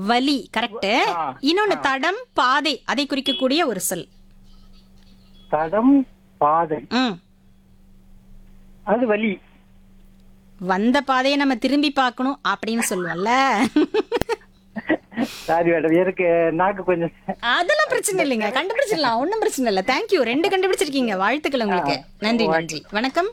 வலி கரெக்ட் ஆ, இன்னொன்னு தடம் பாதை அதை குறிக்கக்கூடிய ஒரு சொல் தடம் பாதை ம் அது வலி வந்த பாதையை நம்ம திரும்பி பார்க்கணும் அப்படின்னு சொல்லுவோம்ல சாரி மேடம் எனக்கு நாக்கு கொஞ்சம் அதெல்லாம் பிரச்சனை இல்லைங்க கண்டுபிடிச்சிடலாம் ஒன்றும் பிரச்சனை இல்லை தேங்க்யூ ரெண்டு கண்டுபிடிச்சிருக்கீங்க வாழ்த்துக்கள் உங்களுக்கு நன்றி நன்றி வணக்கம்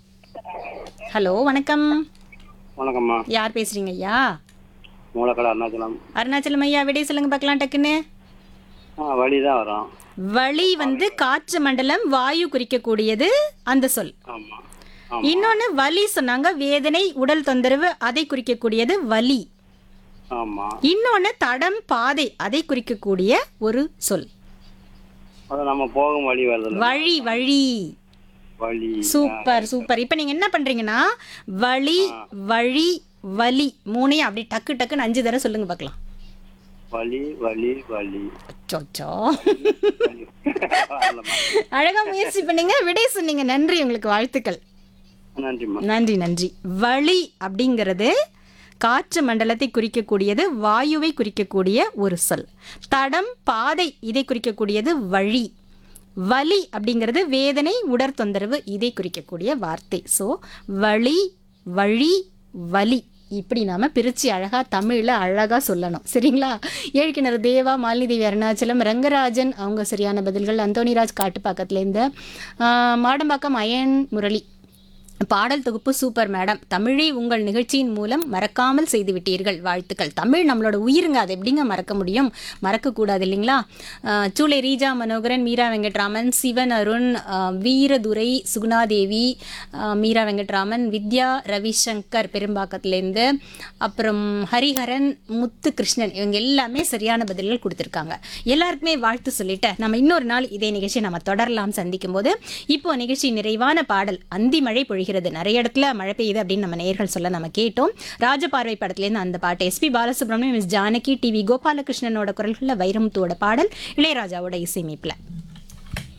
ஹலோ வணக்கம் வணக்கம்மா யார் பேசுறீங்க ஐயா மூலக்கடை அருணாச்சலம் அருணாச்சலம் ஐயா விடை சொல்லுங்க பார்க்கலாம் டக்குன்னு ஆ வழி தான் வரும் வழி வந்து காற்று மண்டலம் வாயு குறிக்கக்கூடியது அந்த சொல் ஆமாம் ஆமாம் இன்னொன்னு வலி சொன்னாங்க வேதனை உடல் தொந்தரவு அதை குறிக்கக்கூடியது வலி ஆமாம் இன்னொன்னு தடம் பாதை அதை குறிக்கக்கூடிய ஒரு சொல் அது நம்ம போகும் வழி வருது வழி வழி வழி சூப்பர் சூப்பர் இப்போ நீங்க என்ன பண்றீங்கன்னா வழி வழி வலி மூணையும் அப்படி டக்கு டக்குன்னு அஞ்சு தடவை சொல்லுங்க பார்க்கலாம் வழி வழி வழி சொச்சோ வழி. வரலம்மா. அழகா முயற்சி பண்ணீங்க விடை சொன்னீங்க நன்றி உங்களுக்கு வாழ்த்துக்கள் நன்றிம்மா நன்றி நன்றி வழி அப்படிங்கிறது காற்று மண்டலத்தை குறிக்கக்கூடியது வாயுவை குறிக்கக்கூடிய ஒரு சொல் தடம் பாதை இதை குறிக்கக்கூடியது வழி வலி அப்படிங்கிறது வேதனை உடற் தொந்தரவு இதை குறிக்கக்கூடிய வார்த்தை ஸோ வழி வழி வலி இப்படி நாம பிரிச்சு அழகா தமிழ்ல அழகா சொல்லணும் சரிங்களா ஏழ்கிணறு தேவா மாலினி தேவி அருணாச்சலம் ரங்கராஜன் அவங்க சரியான பதில்கள் அந்தோணிராஜ் காட்டுப்பாக்கத்துலேருந்து மாடம்பாக்கம் அயன் முரளி பாடல் தொகுப்பு சூப்பர் மேடம் தமிழை உங்கள் நிகழ்ச்சியின் மூலம் மறக்காமல் செய்து விட்டீர்கள் வாழ்த்துக்கள் தமிழ் நம்மளோட உயிருங்க அது எப்படிங்க மறக்க முடியும் மறக்கக்கூடாது இல்லைங்களா அஹ், சூளை ரீஜா மனோகரன் மீரா வெங்கட்ராமன் சிவன் அருண் அஹ், வீரதுரை சுகுணாதேவி அஹ், மீரா வெங்கட்ராமன் வித்யா ரவிசங்கர் பெரும்பாக்கத்துலேருந்து அப்புறம் ஹரிஹரன் முத்து கிருஷ்ணன் இவங்க எல்லாமே சரியான பதில்கள் கொடுத்துருக்காங்க எல்லாருக்குமே வாழ்த்து சொல்லிட்டு நம்ம இன்னொரு நாள் இதே நிகழ்ச்சியை நம்ம தொடரலாம் சந்திக்கும் போது இப்போ நிகழ்ச்சி நிறைவான பாடல் அந்தி மழை பொழிகிறது நிறைய இடத்துல மழை பெய்யுது அப்படின்னு நம்ம நேயர்கள் சொல்ல நம்ம கேட்டோம் ராஜபார்வை படத்துலேருந்து அந்த பாட்டு SP Balasubrahmanyam miss Janaki TV கோபாலகிருஷ்ணனோட குரல்களில் வைரமுத்துவோட பாடல் இளையராஜாவோட இசையமைப்பில்